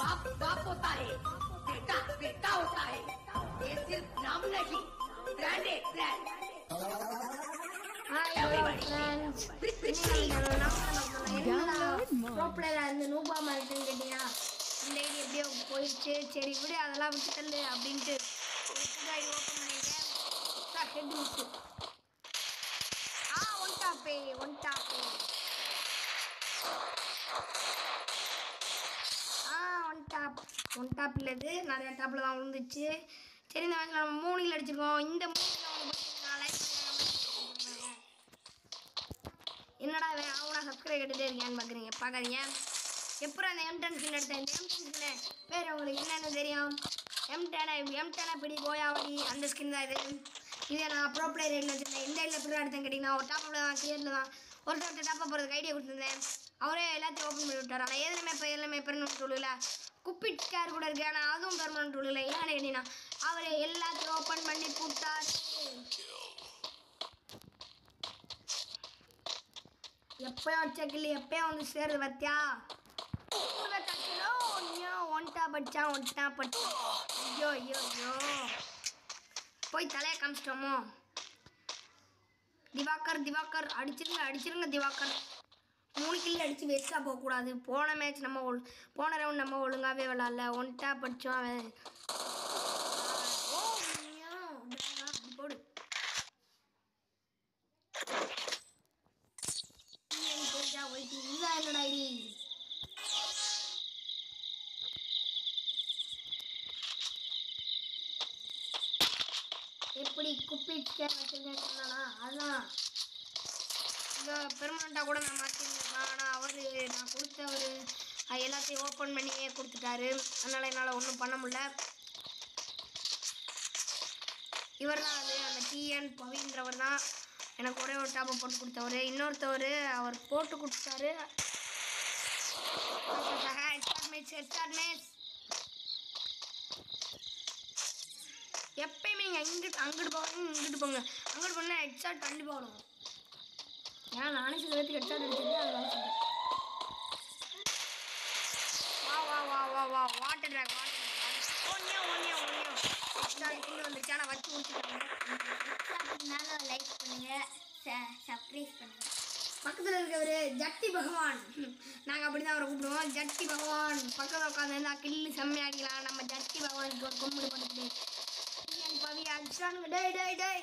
बाप बाप होता है बेटा बेटा होता है ये सिर्फ नाम नहीं ब्रांड है brand hi hello friends bro player அந்த நூபா மார்க்குன்னு கேட்டிங்கன்னா இந்த ஐடி எப்படியோ போயிடுச்சு சரி விடு அதெல்லாம் விட்டு தள்ளு அப்படின்ட்டு ஒரு புது ஐடி ஓப்பன் பண்ணியிருக்கேன் சார் ஹெட் மிஸ் ஆ ஒன் டாப்பே ஒன் டாப்பே ஆ ஒன் டாப் ஒன் டாப் இல்லது நிறைய டாப்பில் தான் விழுந்துச்சு சரி இந்த மேட்ச் நம்ம மூணில் அடிச்சிருக்கோம் இந்த மூணில் அவங்க பார்த்தீங்கன்னா லைக் பண்ணுங்க என்னடா இவன் அவனா சப்ஸ்கிரைப் கேட்டுட்டே இருக்கான்னு பார்க்குறீங்க பார்க்காதீங்க எப்பறம் அந்த எம் டென் ஸ்கின் எடுத்தேன் இந்த எம் டென் ஸ்கின்னு பேர் உங்களுக்கு என்னென்னு தெரியும் எம் டெனை எம் டெனை பிடி கோயாவடி அந்த ஸ்கின் தான் இது இதே நான் ப்ரோ பிளேயர் ரேட்டில் வச்சுருந்தேன் இந்த ஐடியில் எப்படி எடுத்தேன் கேட்டிங்கன்னா ஒரு டாப்பில் தான் கிளியரில் தான் ஒருத்தர் டாப்பை போகிறதுக்கு ஐடியா கொடுத்துருந்தேன் அவரே எல்லாத்தையும் ஓப்பன் பண்ணி விட்டார் ஆனால் எதுலையுமே இப்போ எல்லாமே பெர்மனன்ட் ரூல் குப்பிட் ஸ்கேர் கூட இருக்கு ஆனால் அதுவும் பெர்மனன்ட் ரூல் இல்லை ஏன்னு கேட்டிங்கன்னா அவரே எல்லாத்தையும் ஓப்பன் பண்ணி போட்டார் எப்பயும் வச்ச கிள்ளி எப்பயும் வந்து சேருது பத்தியா ஒன்டா படிச்சா ஒன்டா படிச்சா ஐயோ ஐயோ ஐயோ போய் தலையை காமிச்சிட்டோமோ திவாகர் திவாகர் அடிச்சிருங்க அடிச்சிருங்க திவாகர் மூணு கில்லு அடித்து வேஸ்ட்டாக போகக்கூடாது போன மேட்ச் நம்ம ஒழு போன ரவுண்ட் நம்ம ஒழுங்காகவே விளாட்ல ஒன்ட்டா படித்தோம் அவன் ஓ ஐயோ, அப்படி போடு டிஎன் போயிட்டா போயிட்டு இதுதான் என்னோட ஐடி எப்படி குப்பி ஸ்கேன் வச்சிருக்கேன்னு சொன்னானா அதுதான் இந்த பெர்மனண்ட்டாக கூட நான் மாற்றிருந்தேன் ஆனால் அவர் நான் கொடுத்தவர் எல்லாத்தையும் ஓப்பன் பண்ணியே கொடுத்துட்டாரு அதனால் என்னால் ஒன்றும் பண்ண முடியல இவர் தான் அது அந்த டிஎன் பவின்றவர் தான் எனக்கு ஒரே ஒரு டாப்பை போட்டு கொடுத்தவர் இன்னொருத்தவர் அவர் போட்டு கொடுத்தாரு எப்பயுமே நீங்கள் இங்கிட்டு அங்கிட்டு போங்க இங்கிட்டு போங்க அங்கிட்டு போனால் ஹெட்ஷாட் கண்டிப்பாக வரும் ஏன்னா நானே சில பேருக்கு ஹெட்ஷாட் அடிச்சிருக்கேன் அதனால சொல்கிறேன் வா வா வா வா வா வாட்டர் ட்ராக் வாட்டர் ட்ராக் ஒன்னியோ ஒன்னியோ ஒன்னியோ ஹெட்ஷாட் கீழே வந்துச்சு ஆனால் வச்சு முடிச்சுட்டாங்க பிடிச்சிருந்தாலும் லைக் பண்ணுங்க சர்ப்ரைஸ் பண்ணுங்க பக்கத்தில் இருக்கவர் ஜட்டி பகவான் நாங்கள் அப்படி தான் அவரை கூப்பிடுவோம் ஜட்டி பகவான் பக்கத்தில் உட்காந்து கில்லு செம்மையா அடிக்கலாம் நம்ம ஜட்டி பகவானுக்கு ஒரு கும்பிடு பண்ணிட்டு என் பவி அடிச்சானுங்க டேய் டேய் டேய்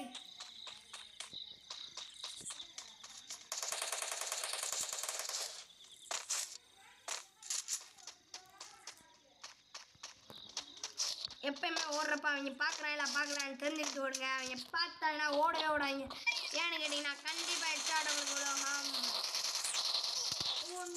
எப்பயுமே ஓடுறப்ப அவங்க பார்க்குறாங்களா பார்க்கலான்னு தெரிஞ்சுக்கிட்டு ஓடுங்க அவங்க பார்த்தாங்கன்னா ஓடவே ஓடாங்க ஏன்னு கேட்டிங்கன்னா கண்டிப்பாக ஹெட்ஷாட் அவங்களுக்கு விடுவாங்க ஒன்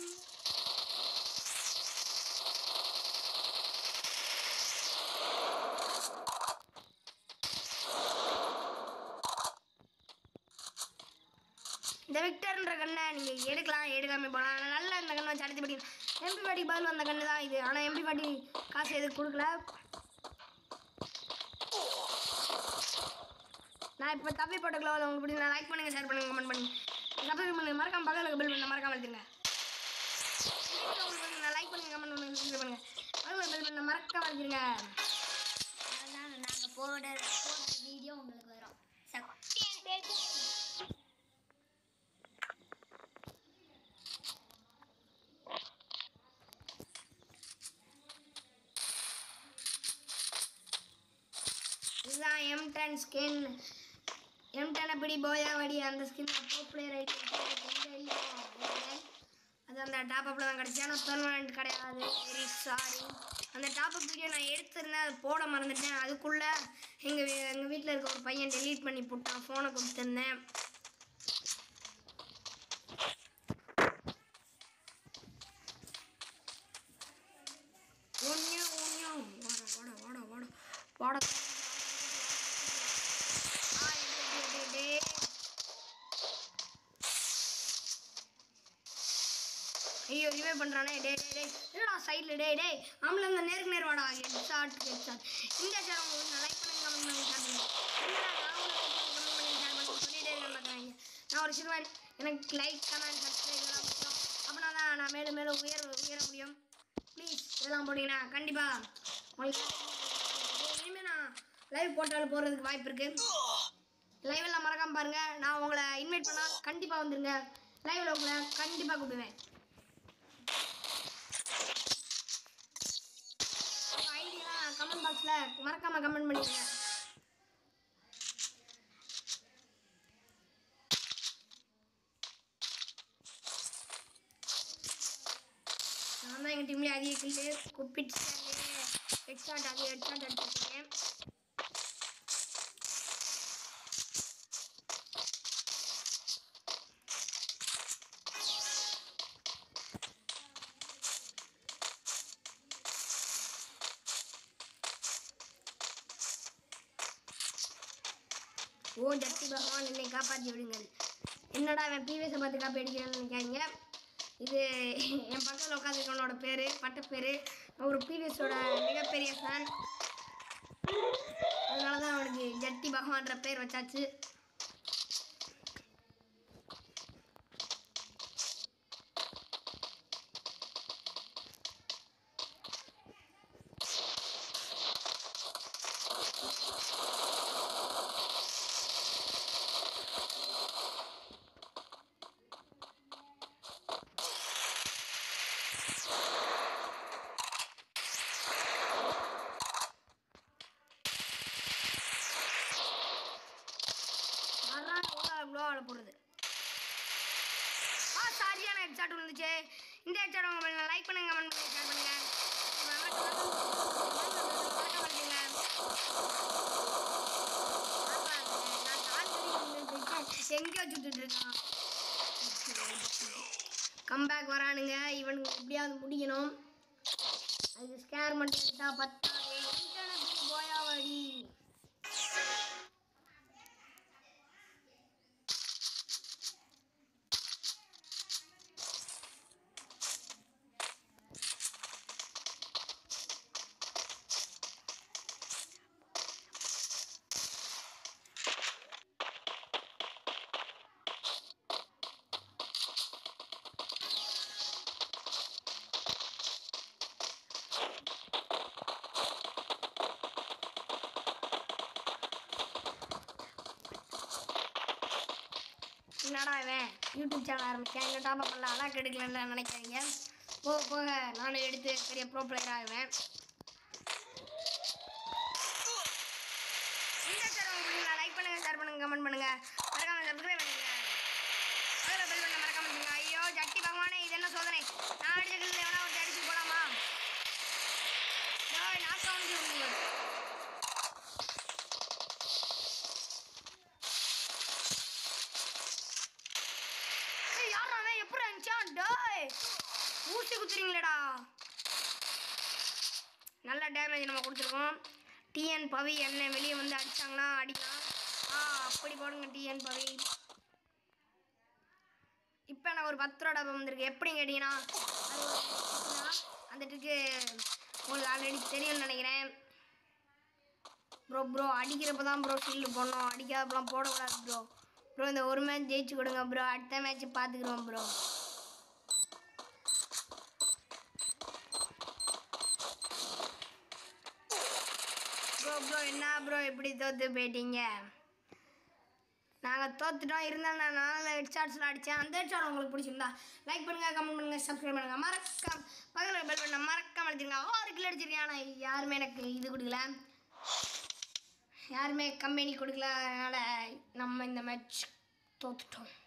இந்த விக்டர்ன்ற கண்ணை நீங்கள் எடுக்கலாம் எடுக்காம போகலாம் ஆனால் நல்லா இந்த கண்ணை வச்சு அடித்து படிக்கலாம் எம்பி பாட்டி பதில் வந்த கண்ணு தான் இது ஆனால் எம்பி பாட்டி காசு எதுவும் கொடுக்கல நான் இப்போ தப்பி போட்டுக்கலாம் உங்களுக்கு பிடிக்கும் லைக் பண்ணுங்கள் ஷேர் பண்ணுங்கள் கமெண்ட் பண்ணுங்க சப்ஸ்கிரைப் பண்ணுங்க மறக்காம பக்கத்தில் பில் பண்ண மறக்காம எடுத்துங்க உங்களுக்கு நான் லைக் பண்ணுங்க கமெண்ட் பண்ணுங்க சப்ஸ்கிரைப் பண்ணுங்க பக்கத்தில் பில் பண்ண மறக்காம எடுத்துருங்க அதான் நாங்கள் போடுற போடுற வீடியோ உங்களுக்கு வரும் சக்தியன் பேர் இதுதான் M ten skin M ten அப்படி போயாவடி அந்த ஸ்கின் ப்ரோ பிளேயர் அது அந்த டாப் அப்பில் தான் கிடச்சி ஆனால் பெர்மனண்ட் கிடையாது வெரி சாரி அந்த டாப் அப் வீடியோ நான் எடுத்திருந்தேன் அது போட மறந்துட்டேன் அதுக்குள்ளே எங்கள் எங்கள் வீட்டில் இருக்க ஒரு பையன் டெலீட் பண்ணி போட்டான் ஃபோனை கொடுத்துருந்தேன் ஒன்னியா ஒன்னியா வாடா வாடா வாடா வாடா வாடா ஆ, டே, டே, டே, டே. ஐயோ ரிவே பண்றானே டே டே டே என்னடா சைடில் டே டே ஆம்பளை இந்த நேருக்கு நேர் வாடா ஹெட் ஷாட் ஹெட் ஷாட் இந்த சேனல் உங்களுக்கு லைக் பண்ணுங்க கமெண்ட் பண்ணுங்க ஷேர் பண்ணுங்க என்னடா நான் உங்களை கமெண்ட் பண்ணி ஷேர் பண்ணி சொல்லிட்டே இருக்க மாட்டாங்க நான் ஒரு சிறுவன் எனக்கு லைக் கமெண்ட் சப்ஸ்கிரைப் எல்லாம் முக்கியம் அப்படின்னா தான் நான் மேலும் மேலும் உயர் உயர முடியும் ப்ளீஸ் இதெல்லாம் போட்டிங்கன்னா கண்டிப்பாக உங்களுக்கு இனிமேல் நான் லைவ் போட்டாலும் போகிறதுக்கு வாய்ப்பு இருக்குது லைவ் எல்லாம் மறக்காம பாருங்க நான் உங்களை இன்வைட் பண்ணா கண்டிப்பாக வந்துருங்க லைவ்ல உங்களை கண்டிப்பாக கூப்பிடுவேன் ஐடியா கமெண்ட் பாக்ஸில் மறக்காம கமெண்ட் பண்ணிடுங்க நான் தான் எங்கள் டீம்லேயே அதிக கில்லு குப்பிட்டு ஹெட் ஷாட் அதிக ஹெட் ஷாட் அடிச்சிருக்கேன் ஓ ஜட்டி பகவான் என்னை காப்பாற்றி விடுங்கள் என்னடா அவன் பிவிஎஸை பார்த்து காப்பி அடிக்கிறான்னு நினைக்காதீங்க இது என் பக்கத்தில் உட்காந்துருக்கவனோட பேர் பட்ட பேர் ஒரு பிவிஎஸோட மிகப்பெரிய ஃபேன் அதனால தான் அவனுக்கு ஜட்டி பகவான்ற பேர் வச்சாச்சு அதான் இவ்வளோ ஆள போடுறது ஆ சாரியான ஹெட் ஷாட் விழுந்துச்சு இந்த ஹெட் ஷாட் உங்க லைக் பண்ணுங்க கமெண்ட் பண்ணுங்க ஷேர் பண்ணுங்க எங்கேயோ சுட்டுட்டு இருக்கான் கம்பேக் வரானுங்க இவனுக்கு எப்படியாவது முடிக்கணும் அதுக்கு ஸ்கேர் மட்டும் எடுத்தா பத்தா போயாவடி என்னடா இவன் யூடியூப் சேனல் ஆரம்பிச்சேன் இந்த டாப் பண்ணல அதான் கெடுக்கலன்னு நினைக்காதீங்க போக போக நானும் எடுத்து பெரிய ப்ரோ பிளேயர் ஆகுவேன் இந்த சேனல் உங்களுக்கு லைக் பண்ணுங்க ஷேர் பண்ணுங்க கமெண்ட் பண்ணுங்க மறக்காம சப்ஸ்கிரைப் பண்ணுங்க பக்கத்துல bell button மறக்காம பண்ணுங்க ஐயோ ஜட்டி பகவானே இது என்ன சோதனை நான் அடிச்ச கில்ல எவனா ஒருத்தர் அடிச்சு போலாமா நாக் கவுண்ட் விடுங்க ஏய், யார்றா அவன்? எப்படிடா இருந்துச்சான்? டேய், ஊசி குத்துறீங்களேடா நல்ல டேமேஜ் நம்ம கொடுத்துருக்கோம் டிஎன் பவி என்ன வெளியே வந்து அடிச்சாங்கன்னா அடிக்கலாம் ஆ அப்படி போடுங்க டிஎன் பவி இப்போ நான் ஒரு பத்து ரூபா டப்பா வந்திருக்கு எப்படின்னு கேட்டிங்கன்னா அது ஒரு trick தான். அந்த ட்ரிக்கு உங்களுக்கு ஆல்ரெடி தெரியும்னு நினைக்கிறேன் ப்ரோ ப்ரோ அடிக்கிறப்ப தான் ப்ரோ ஃபீல்டு போடணும் அடிக்காதப்பெல்லாம் போடக்கூடாது ப்ரோ ப்ரோ இந்த ஒரு மேட்ச் ஜெயிச்சு கொடுங்க ப்ரோ அடுத்த மேட்ச் பார்த்துக்குறோம் ப்ரோ ப்ரோ ப்ரோ என்ன ப்ரோ இப்படி தோத்து போயிட்டீங்க நாங்கள் தோத்துட்டோம் இருந்தாலும் நான் நாலு ஹெட்ஷாட்ஸில் அடித்தேன் அந்த ஹெட்ஷாட் உங்களுக்கு பிடிச்சிருந்தா லைக் பண்ணுங்கள் கமெண்ட் பண்ணுங்கள் சப்ஸ்கிரைப் பண்ணுங்கள் மறக்காம பக்கத்தில் பெல் பண்ண மறக்காம அடிச்சிருங்க ஆறு கிலோ அடிச்சிருக்கேன் ஆனால் யாருமே எனக்கு இது கொடுக்கல யாருமே கம்பெனி கொடுக்கல அதனால் நம்ம இந்த மேட்ச் தோத்துட்டோம்